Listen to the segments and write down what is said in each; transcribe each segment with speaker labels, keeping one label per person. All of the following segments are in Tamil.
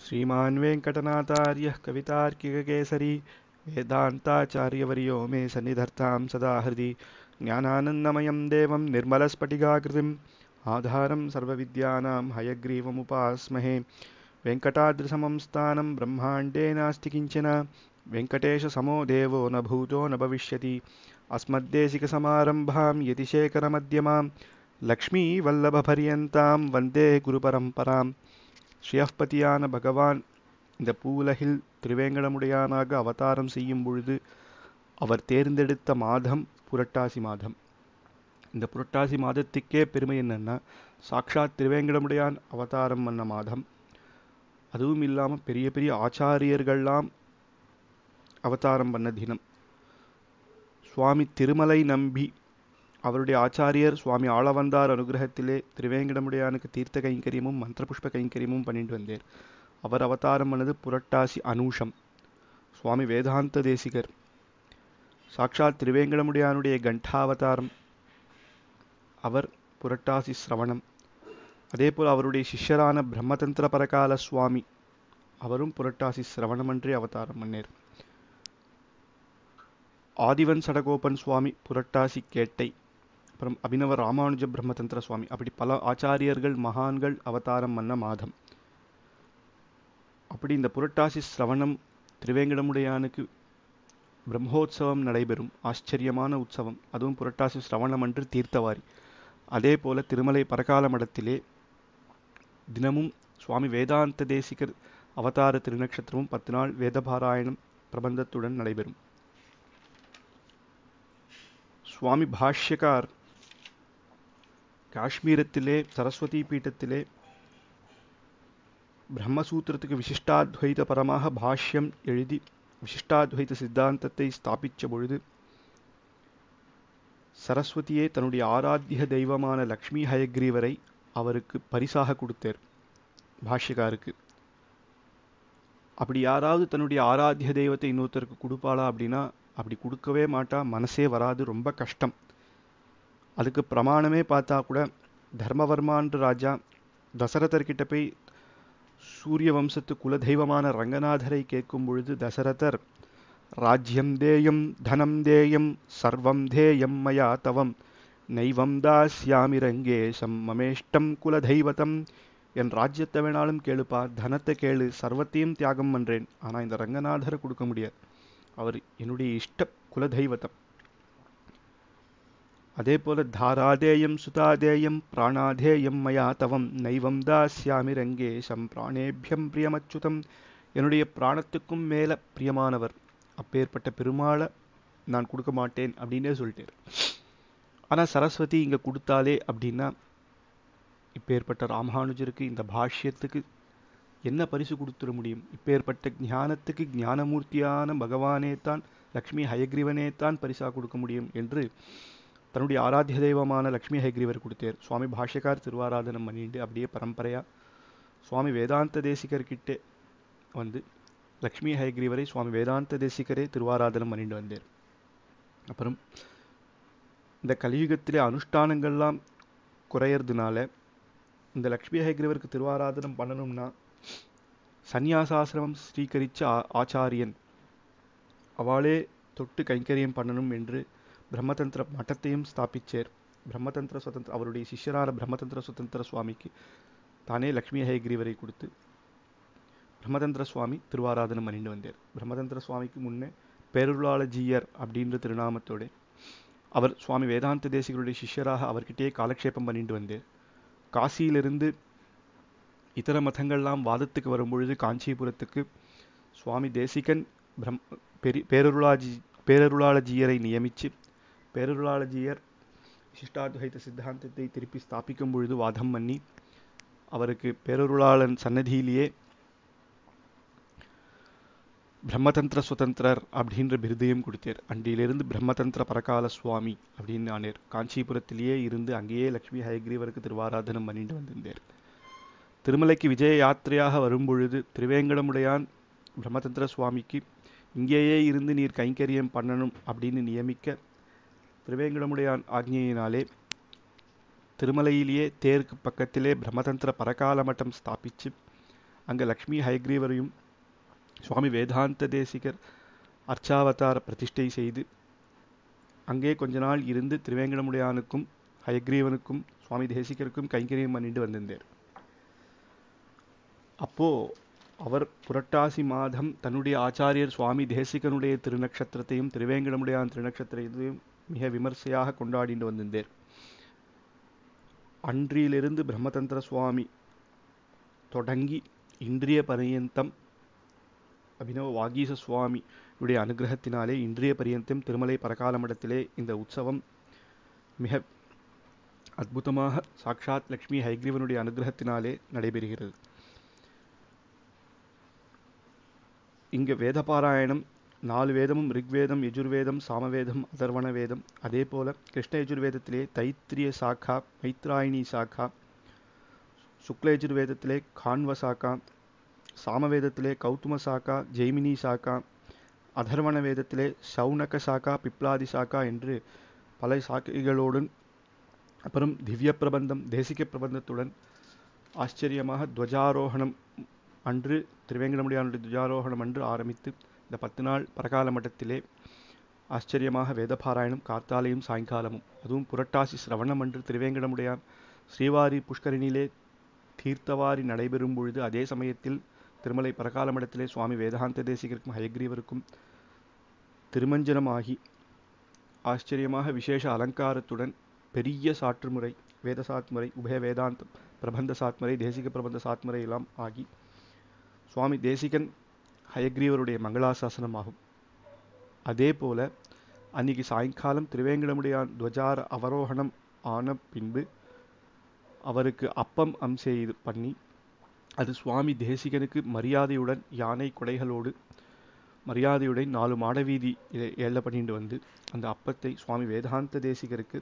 Speaker 1: श्रीमान् वेङ्कटनाथार्यः कवितार्किककेसरी वेदान्ताचार्यवर्यो मे सन्निधत्तां सदा हृदि ज्ञानानन्दमयं देवं निर्मलस्फटिकाकृतिम् आधारं सर्वविद्यानां हयग्रीवमुपास्महे वेङ्कटाद्रिसमं स्थानं ब्रह्माण्डे नास्ति किञ्चन वेङ्कटेशसमो देवो न भूतो न भविष्यति अस्मद्देशिकसमारम्भां यतिशेखरमध्यमां लक्ष्मीवल्लभपर्यन्तां वन्दे குருபரம்பராம் ஸ்ரீயப்பதியான பகவான் இந்த பூவுலகில் திருவேங்கடமுடையானாக அவதாரம் செய்யும் பொழுது அவர் தேர்ந்தெடுத்த மாதம் புரட்டாசி மாதம் இந்த புரட்டாசி மாதத்துக்கே பெருமை என்னன்னா சாக்ஷாத் திருவேங்கடமுடையான் அவதாரம் பண்ண மாதம் அதுவும் இல்லாமல் பெரிய பெரிய ஆச்சாரியர்கள்லாம் அவதாரம் பண்ண தினம் சுவாமி திருமலை நம்பி அவருடைய ஆச்சாரியர் சுவாமி ஆளவந்தார் அனுகிரகத்திலே திருவேங்கடமுடையானுக்கு தீர்த்த கைங்கரியமும் மந்திரபுஷ்ப கைங்கரியமும் பண்ணிட்டு வந்தார் அவர் அவதாரம் பண்ணது புரட்டாசி அனூஷம் சுவாமி வேதாந்த தேசிகர் சாக்ஷாத் திருவேங்கடமுடையானுடைய கண்டாவதாரம் அவர் புரட்டாசி சிரவணம் அதே போல் அவருடைய சிஷ்யரான பிரம்மதந்திர பரகால சுவாமி அவரும் புரட்டாசி சிரவணமன்றே அவதாரம் பண்ணார் ஆதிவன் சடகோபன் சுவாமி புரட்டாசி கேட்டை அப்புறம் அபினவ ராமானுஜ பிரம்மதந்திர சுவாமி அப்படி பல ஆச்சாரியர்கள் மகான்கள் அவதாரம் பண்ண மாதம் அப்படி இந்த புரட்டாசி சிரவணம் திருவேங்கடமுடையானுக்கு பிரம்மோத்சவம் நடைபெறும் ஆச்சரியமான உற்சவம் அதுவும் புரட்டாசி சிரவணம் அன்று தீர்த்தவாரி அதே போல திருமலை பரகால மடத்திலே தினமும் சுவாமி வேதாந்த தேசிகர் அவதார திருநக்ஷத்திரமும் பத்து நாள் வேதபாராயணம் பிரபந்தத்துடன் நடைபெறும் சுவாமி பாஷ்யக்கார் காஷ்மீரத்திலே சரஸ்வதி பீட்டத்திலே பிரம்மசூத்திரத்துக்கு விசிஷ்டாத்வைத பரமாக பாஷ்யம் எழுதி விசிஷ்டாத்வைத சித்தாந்தத்தை ஸ்தாபித்த பொழுது சரஸ்வதியே தன்னுடைய ஆராத்திய தெய்வமான லக்ஷ்மி ஹயக்ரீவரை அவருக்கு பரிசாக கொடுத்தார் பாஷ்யக்காருக்கு அப்படி யாராவது தன்னுடைய ஆராத்திய தெய்வத்தை இன்னொருத்தருக்கு கொடுப்பாளா அப்படின்னா அப்படி கொடுக்கவே மாட்டா மனசே வராது ரொம்ப கஷ்டம் அதுக்கு பிரமாணமே பார்த்தா கூட தர்மவர்மான்ற ராஜா தசரதர்கிட்ட போய் சூரிய வம்சத்து குலதெய்வமான ரங்கநாதரை கேட்கும் பொழுது தசரதர் ராஜ்யம் தேயம் தனம் தேயம் சர்வம் தேயம் மயா தவம் நைவம் தாஸ்யாமி ரங்கேஷம் மமேஷ்டம் குலதெய்வதம் என் ராஜ்யத்தை வேணாலும் கேளுப்பா தனத்தை கேளு சர்வத்தையும் தியாகம் பண்றேன் ஆனா இந்த ரங்கநாதரை கொடுக்க முடியாது அவர் என்னுடைய இஷ்ட குலதெய்வத்தம் அதே போல தாராதேயம் சுதாதேயம் பிராணாதேயம் மயா தவம் நைவம் தாஸ்யாமி ரங்கேஷம் பிராணேபியம் பிரியமச்சுதம் என்னுடைய பிராணத்துக்கும் மேல பிரியமானவர் அப்பேற்பட்ட பெருமாளை நான் கொடுக்க மாட்டேன் அப்படின்னே சொல்லிட்டார் ஆனா சரஸ்வதி இங்க கொடுத்தாலே அப்படின்னா இப்பேற்பட்ட ராமானுஜருக்கு இந்த பாஷ்யத்துக்கு என்ன பரிசு கொடுத்துட முடியும் இப்பேற்பட்ட ஞானத்துக்கு ஞானமூர்த்தியான பகவானே தான் லக்ஷ்மி ஹயக்ரீவனே தான் பரிசா கொடுக்க முடியும் என்று தன்னுடைய ஆராத்திய தெய்வமான லக்ஷ்மி ஹயக்ரீவர் கொடுத்தார் சுவாமி பாஷ்யக்கார் திருவாராதனம் பண்ணிட்டு அப்படியே பரம்பரையா சுவாமி வேதாந்த தேசிகர்கிட்ட வந்து லக்ஷ்மி ஹயக்ரீவரை சுவாமி வேதாந்த தேசிகரே திருவாராதனம் பண்ணிட்டு வந்தார் அப்புறம் இந்த கலியுகத்திலே அனுஷ்டானங்கள்லாம் குறையறதுனால இந்த லக்ஷ்மி ஹயக்ரீவருக்கு திருவாராதனம் பண்ணணும்னா சந்நியாசாசிரமம் ஸ்ரீகரிச்ச ஆச்சாரியன் அவளே தொட்டு கைங்கரியம் பண்ணணும் என்று பிரம்மதந்திர மட்டத்தையும் ஸ்தாபிச்சேர் பிரம்மதந்திர சுதந்திர அவருடைய சிஷ்யரான பிரம்மதந்திர சுதந்திர சுவாமிக்கு தானே லக்ஷ்மி ஹயக்ரீவரை கொடுத்து பிரம்மதந்திர சுவாமி திருவாராதனம் பண்ணிட்டு வந்தார் பிரம்மதந்திர சுவாமிக்கு முன்னே பேருளாளஜீயர் அப்படின்ற திருநாமத்தோட அவர் சுவாமி வேதாந்த தேசிகருடைய சிஷ்யராக அவர்கிட்டயே காலக்ஷேபம் பண்ணிட்டு வந்தார் காசியிலிருந்து இதர மதங்கள்லாம் வாதத்துக்கு வரும்பொழுது காஞ்சிபுரத்துக்கு சுவாமி தேசிகன் பிரம் பெரி பேரருளாஜி பேரருளாளஜீயரை நியமித்து பேரருளாளஜீயர் விசிஷ்டாத்வைத சித்தாந்தத்தை திருப்பி ஸ்தாபிக்கும் பொழுது வாதம் பண்ணி அவருக்கு பேரருளாளன் சன்னதியிலேயே பிரம்மதந்திர சுதந்திரர் அப்படின்ற பிருதையும் கொடுத்தார் அன்றிலிருந்து பிரம்மதந்திர பரகால சுவாமி அப்படின்னு ஆனார் காஞ்சிபுரத்திலேயே இருந்து அங்கேயே லக்ஷ்மி ஹயக்ரீவருக்கு திருவாராதனம் பண்ணிட்டு வந்திருந்தார் திருமலைக்கு விஜய யாத்திரையாக வரும்பொழுது திருவேங்கடமுடையான் பிரம்மதந்திர சுவாமிக்கு இங்கேயே இருந்து நீர் கைங்கரியம் பண்ணணும் அப்படின்னு நியமிக்க திருவேங்கடமுடையான் ஆக்ஞையினாலே திருமலையிலேயே தேருக்கு பக்கத்திலே பிரம்மதந்திர பரகால மட்டம் ஸ்தாபிச்சு அங்கே லக்ஷ்மி ஹயக்ரீவரையும் சுவாமி வேதாந்த தேசிகர் அர்ச்சாவதார பிரதிஷ்டை செய்து அங்கே கொஞ்ச நாள் இருந்து திருவேங்கடமுடையானுக்கும் ஹயக்ரீவனுக்கும் சுவாமி தேசிகருக்கும் கைங்கரியம் பண்ணிட்டு வந்திருந்தார் அப்போ அவர் புரட்டாசி மாதம் தன்னுடைய ஆச்சாரியர் சுவாமி தேசிகனுடைய திருநக்ஷத்திரத்தையும் திருவேங்கடமுடையான் திருநக்ஷத்திரத்தையும் மிக விமர்சையாக கொண்டாடிட்டு வந்திருந்தார் அன்றிலிருந்து பிரம்மதந்திர சுவாமி தொடங்கி இன்றைய பரியந்தம் அபினவ வாகீச சுவாமியுடைய அனுகிரகத்தினாலே இன்றைய பரியந்தம் திருமலை பரகால மடத்திலே இந்த உற்சவம் மிக அற்புதமாக சாக்ஷாத் லக்ஷ்மி ஹைக்ரீவனுடைய அனுகிரகத்தினாலே நடைபெறுகிறது இங்க வேத பாராயணம் நாலு வேதமும் ரிக்வேதம் யஜுர்வேதம் சாமவேதம் அதர்வண வேதம் அதே போல கிருஷ்ண யஜுர்வேதத்திலே தைத்திரிய சாக்கா மைத்ராயினி சாக்கா சுக்ல யஜுர்வேதத்திலே கான்வ சாக்கா சாமவேதத்திலே கௌதும சாக்கா ஜெய்மினி சாக்கா அதர்வண வேதத்திலே சௌனக சாக்கா பிப்லாதி சாக்கா என்று பல சாக்கைகளுடன் அப்புறம் திவ்ய பிரபந்தம் தேசிக பிரபந்தத்துடன் ஆச்சரியமாக துவஜாரோகணம் அன்று திருவேங்கடமுடியானுடைய துவஜாரோகணம் அன்று ஆரம்பித்து இந்த பத்து நாள் பரகால மட்டத்திலே ஆச்சரியமாக வேதபாராயணம் கார்த்தாலையும் சாயங்காலமும் அதுவும் புரட்டாசி சிரவணம் அன்று திருவேங்கடமுடையான் ஸ்ரீவாரி புஷ்கரிணியிலே தீர்த்தவாரி நடைபெறும் பொழுது அதே சமயத்தில் திருமலை பரகால மடத்திலே சுவாமி வேதாந்த தேசிகருக்கும் ஹயக்ரீவருக்கும் திருமஞ்சனமாகி ஆச்சரியமாக விசேஷ அலங்காரத்துடன் பெரிய சாற்றுமுறை வேத சாத்முறை உபய வேதாந்தம் பிரபந்த சாத்முறை தேசிக பிரபந்த சாத்முறை எல்லாம் ஆகி சுவாமி தேசிகன் ஹயக்ரீவருடைய மங்களாசாசனம் ஆகும் அதே போல அன்னைக்கு சாயங்காலம் திருவேங்கடமுடையான் துவஜார அவரோகணம் ஆன பின்பு அவருக்கு அப்பம் அம்சே இது பண்ணி அது சுவாமி தேசிகனுக்கு மரியாதையுடன் யானை கொடைகளோடு மரியாதையுடன் நாலு மாடவீதி ஏழ பண்ணிட்டு வந்து அந்த அப்பத்தை சுவாமி வேதாந்த தேசிகருக்கு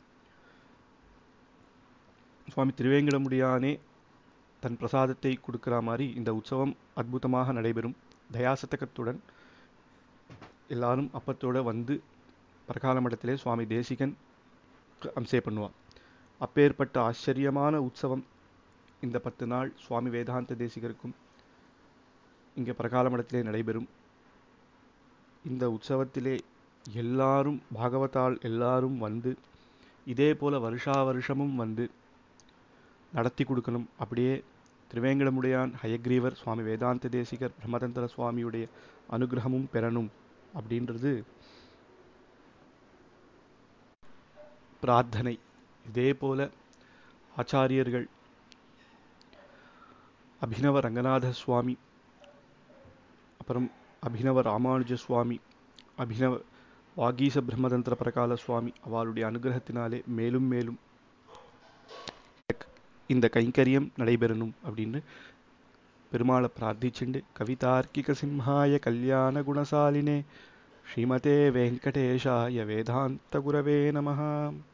Speaker 1: சுவாமி திருவேங்கடமுடியானே தன் பிரசாதத்தை கொடுக்கிற மாதிரி இந்த உற்சவம் அற்புதமாக நடைபெறும் தயாசதகத்துடன் எல்லாரும் அப்பத்தோட வந்து பிரகால மடத்திலே சுவாமி தேசிகன் அம்சே பண்ணுவார் அப்பேற்பட்ட ஆச்சரியமான உற்சவம் இந்த பத்து நாள் சுவாமி வேதாந்த தேசிகருக்கும் இங்கே பிரகால மடத்திலே நடைபெறும் இந்த உற்சவத்திலே எல்லாரும் பாகவதால் எல்லாரும் வந்து இதே போல வருஷா வருஷமும் வந்து நடத்தி கொடுக்கணும் அப்படியே திருவேங்கடமுடையான் ஹயக்ரீவர் சுவாமி வேதாந்த தேசிகர் பிரம்மதந்திர சுவாமியுடைய அனுகிரகமும் பெறணும் அப்படின்றது பிரார்த்தனை இதே போல ஆச்சாரியர்கள் அபினவ ரங்கநாத சுவாமி அப்புறம் அபினவ ராமானுஜ சுவாமி அபினவ வாகீச பிரம்மதந்திர பிரகால சுவாமி அவளுடைய அனுகிரகத்தினாலே மேலும் மேலும் இந்த கைங்கரியம் நடைபெறணும் அப்படின்னு பெருமாளை பிரார்த்திச்சுண்டு கவிதார்க்கிக சிம்ஹாய கல்யாண குணசாலினே ஸ்ரீமதே வெங்கடேஷாய வேதாந்த குரவே நமஹா